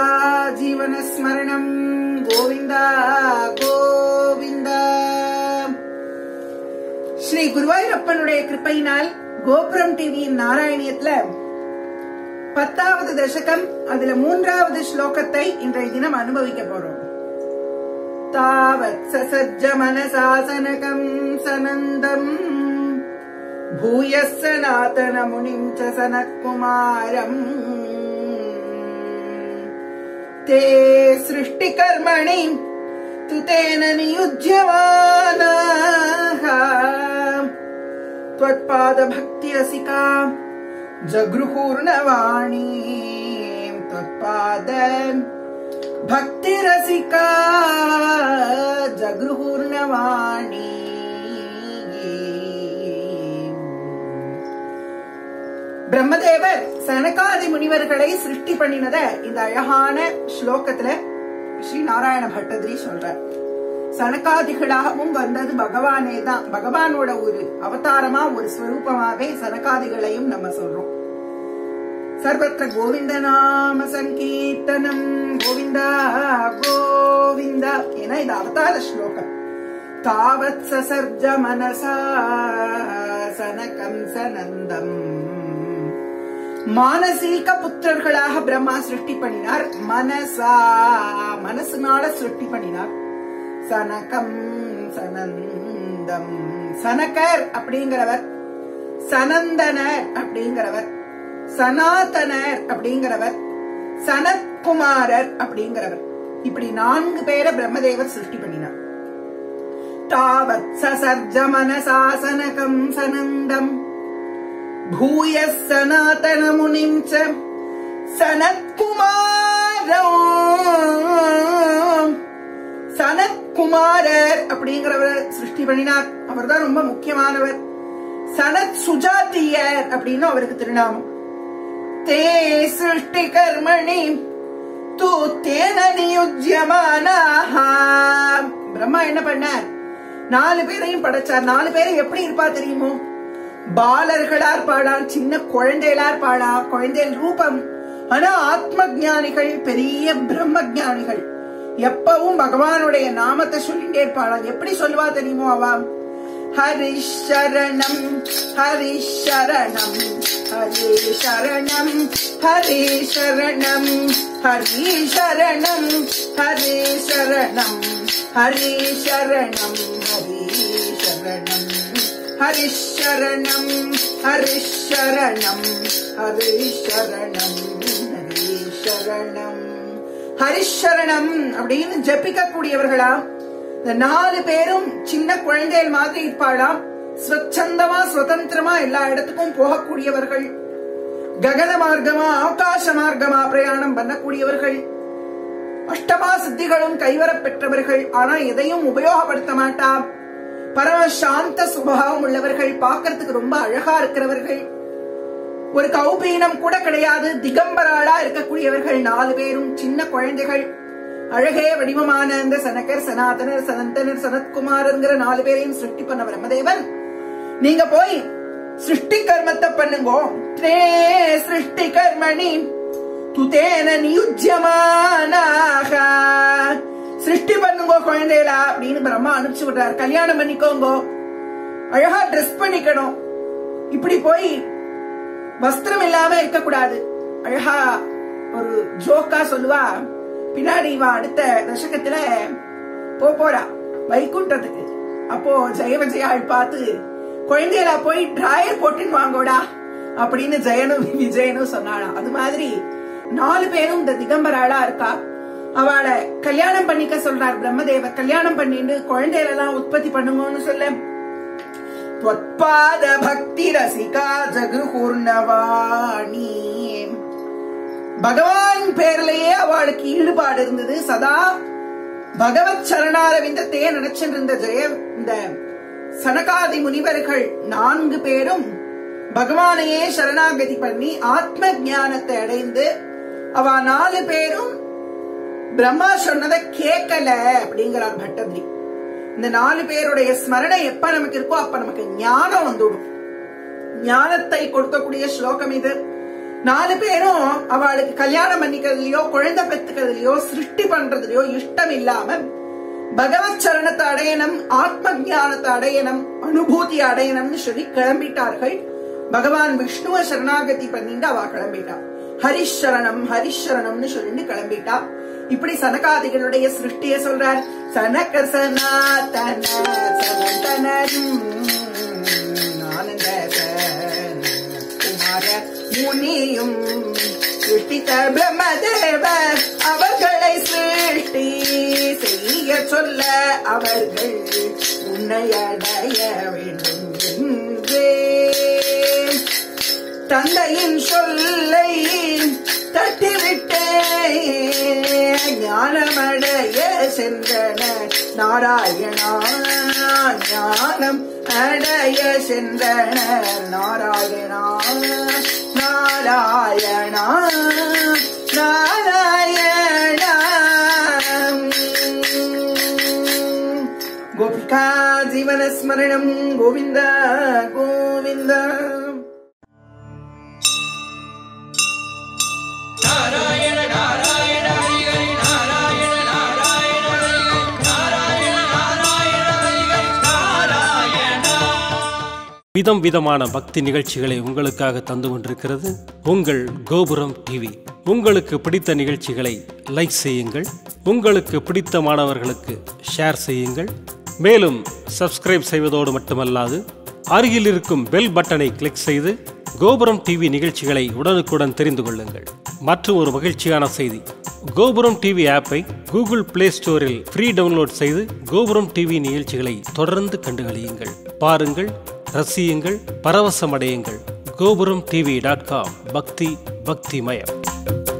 ஜீவனஸ்மரணம் கோவிந்தா கோவிந்தா ஸ்ரீ குருவாயூரப்பனுடைய கிருப்பையினால் கோபுரம் டிவியின் நாராயணியத்துல பத்தாவது தசகம் அதுல மூன்றாவது ஸ்லோகத்தை இன்றைய தினம் அனுபவிக்க போறோம் தாவத் சசஜ்ஜ மனசாசனகம் சனந்தம் பூயः सनातन मुनिम् च सनत्कुमारम् ते सृष्टिकर्मणि तु तेन नियुज्यमानाः त्वत्पादभक्तिरसिका जगृहूर्णवाणी त्वत्पाद भक्तिरसिका जगृहूर्णवाणी பிரம்மதேவர் சனகாதி முனிவர்களை சிருஷ்டி பண்ணினத இந்த அழகான ஸ்லோகத்துல ஸ்ரீ நாராயண பட்டதிரி சொல்றார் சனகாதிகளாகவும் வந்தது பகவானே தான் பகவானோட ஒரு அவதாரமா ஒரு ஸ்வரூபமாவே சனகாதிகளையும் நம்ம சொல்றோம் சர்வத்திர கோவிந்த நாம சங்கீர்த்தனம் கோவிந்தா கோவிந்தா ஏன்னா இது அவதார ஸ்லோகம் தாவத் சசர்ஜ மனசா சனகம் சனந்தம் மானசீக புத்திரர்களாக பிரம்மா சிருஷ்டி பண்ணினார் மனசா மனசுனால சிருஷ்டி பண்ணினார் சனகம் சனந்தம் சனகர் அப்படிங்கிறவர் சனந்தனர் அப்படிங்கிறவர் சனாதனர் அப்படிங்கிறவர் சனத்குமாரர் அப்படிங்கிறவர் இப்படி நான்கு பேரை பிரம்மதேவர் சிருஷ்டி பண்ணினார் தாவத் சசர்ஜ மனசாசனகம் சனந்தம் भूय सनातनमुनिम् च சனத்குமாரம் சனத்குமாரர் அப்படிங்கிறவர் சிருஷ்டி பண்ணினார் அவர் தான் ரொம்ப முக்கியமானவர் சனத் சுஜாத்தியர் அப்படின்னு அவருக்கு திருநாமம் தே சிருஷ்டி கர்மணி தூ தேன நியுஜ்யமானாஹ பிரம்மா என்ன பண்ணார் நாலு பேரையும் படைச்சார் நாலு பேரும் எப்படி இருப்பா தெரியுமோ பாலர்களா இருப்பாளா சின்ன குழந்தைகளா இருப்பாளா குழந்தைகள் ரூபம் ஆனா ஆத்ம ஜானிகள் பெரிய பிரம்ம ஜானிகள் எப்பவும் பகவானுடைய நாமத்தை சொல்லிட்டே இருப்பாளா எப்படி சொல்லுவா தெரியுமோ அவ ஹரிஷரணம் ஹரிஷரணம் ஹரி சரணம் ஹரி சரணம் ஹரி சரணம் ஹரி சரணம் ஹரி சரணம் ஹரி சரணம் ஹரிஷரணம் ஹரிஷரணம் ஹரிஷரணம் ஹரிஷரணம் ஹரிஷரணம் அப்படின்னு ஜபிக்க கூடியவர்களா இந்த நாலு பேரும் சின்ன குழந்தைகள் மாதிரி இருப்பாளாம் ஸ்வச்சந்தமா சுதந்திரமா எல்லா இடத்துக்கும் போகக்கூடியவர்கள் ககன மார்க்கமா ஆகாச மார்க்கமா பிரயாணம் பண்ணக்கூடியவர்கள் அஷ்டமா சித்திகளும் கைவரப் பெற்றவர்கள் ஆனா எதையும் உபயோகப்படுத்த மாட்டா பரம சாந்த சுபாவம் உள்ளவர்கள் பார்க்கறதுக்கு ரொம்ப அழகா இருக்கிறவர்கள் ஒரு கௌபீனம் கூட கிடையாது திகம்பராளா இருக்கக்கூடியவர்கள் நாலு பேரும் சின்ன குழந்தைகள் அழகே வடிவமான அந்த சனகர் சனாதனர் சனந்தனர் சனத்குமார்ங்கிற நாலு பேரையும் சிருஷ்டி பண்ண பிரம்மதேவன் நீங்க போய் சிருஷ்டி கர்மத்தை பண்ணுங்கோ தே சிருஷ்டி கர்மணி துதேன நியுஜ்யமானாக சிருஷ்டி பண்ணுங்கோ குழந்தைகளா அப்படின்னு பிரம்மா அனுப்பிச்சு விடுறாரு கல்யாணம் பண்ணிக்கோங்கோ அழகா ட்ரெஸ் பண்ணிக்கணும் இப்படி போய் வஸ்திரம் இல்லாம இருக்கக்கூடாது அழகா ஒரு ஜோக்கா சொல்லுவா பின்னாடி இவ அடுத்த தசகத்துல போ போறா வைகுண்டத்துக்கு அப்போ ஜெய விஜயாள் பார்த்து குழந்தைகளா போய் டிராயர் போட்டுன்னு வாங்கோடா அப்படின்னு ஜெயனும் விஜயனும் சொன்னாளாம் அது மாதிரி நாலு பேரும் இந்த திகம்பராளா இருக்கா அவளை கல்யாணம் பண்ணிக்க சொல்றார் பிரம்மதேவர் கல்யாணம் பண்ணிட்டு குழந்தைகளெல்லாம் உற்பத்தி பண்ணுங்கன்னு சொல்ல त्वत्पाद भक्ति रसिका ஜகுர்ணவாணி பகவான் பேர்லயே அவளுக்கு ஈடுபாடு இருந்தது சதா பகவத் சரணாரவிந்தத்தையே நினைச்சிட்டு இருந்த ஜெய இந்த சனகாதி முனிவர்கள் நான்கு பேரும் பகவானையே சரணாகதி பண்ணி ஆத்ம ஞானத்தை அடைந்து அவ நாலு பேரும் பிரம்மா சொன்னதை கேட்கல அப்படிங்கிறார் பட்டதிரி இந்த நாலு பேருடைய ஸ்மரணை எப்ப நமக்கு இருக்கோ அப்ப நமக்கு ஞானம் வந்துடும் ஞானத்தை கொடுக்கக்கூடிய ஸ்லோகம் இது நாலு பேரும் அவளுக்கு கல்யாணம் பண்ணிக்கிறதுலயோ குழந்தை பெத்துக்கிறதுலயோ சிருஷ்டி பண்றதுலயோ இஷ்டம் இல்லாம பகவத் சரணத்தை அடையணும் ஆத்ம ஞானத்தை அடையணும் அனுபூதி அடையணும்னு சொல்லி கிளம்பிட்டார்கள் பகவான் விஷ்ணுவ சரணாகதி பண்ணிட்டு அவ கிளம்பிட்டா ஹரிஷரணம் ஹரிஷரணம்னு சொல்லிட்டு கிளம்பிட்டா இப்படி சனகாதிகளுடைய சிருஷ்டிய சொல்றார் சனக சனாதன சனந்தனரும் ஆனந்த குமார முனியும் சிருஷ்டித்த பிரம்மதேவ அவர்களை சிருஷ்டி செய்ய சொல்ல அவர்கள் உன்னை அடைய வேண்டும் என்றே தந்தையின் சொல்லை தட்டிவிட்டே ஞானமடைய சென்றன நாராயணா ஞானம் அடைய சென்றன நாராயணா நாராயணா நாராயணா கோபிகா ஜீவனஸ்மரணம் கோவிந்த கோவிந்த விதம் விதமான பக்தி நிகழ்ச்சிகளை உங்களுக்காக தந்து கொண்டிருக்கிறது உங்கள் கோபுரம் டிவி உங்களுக்கு பிடித்த நிகழ்ச்சிகளை லைக் செய்யுங்கள் உங்களுக்கு பிடித்த மாணவர்களுக்கு ஷேர் செய்யுங்கள் மேலும் சப்ஸ்கிரைப் செய்வதோடு மட்டுமல்லாது அருகில் இருக்கும் பெல் பட்டனை கிளிக் செய்து கோபுரம் டிவி நிகழ்ச்சிகளை உடனுக்குடன் தெரிந்து கொள்ளுங்கள் மற்றும் ஒரு மகிழ்ச்சியான செய்தி கோபுரம் டிவி ஆப்பை கூகுள் பிளே ஸ்டோரில் ஃப்ரீ டவுன்லோட் செய்து கோபுரம் டிவி நிகழ்ச்சிகளை தொடர்ந்து கண்டுகளியுங்கள் பாருங்கள் ரசியுங்கள் பரவசமடையுங்கள் கோபுரம் டிவி டாட் காம் பக்தி பக்திமயம்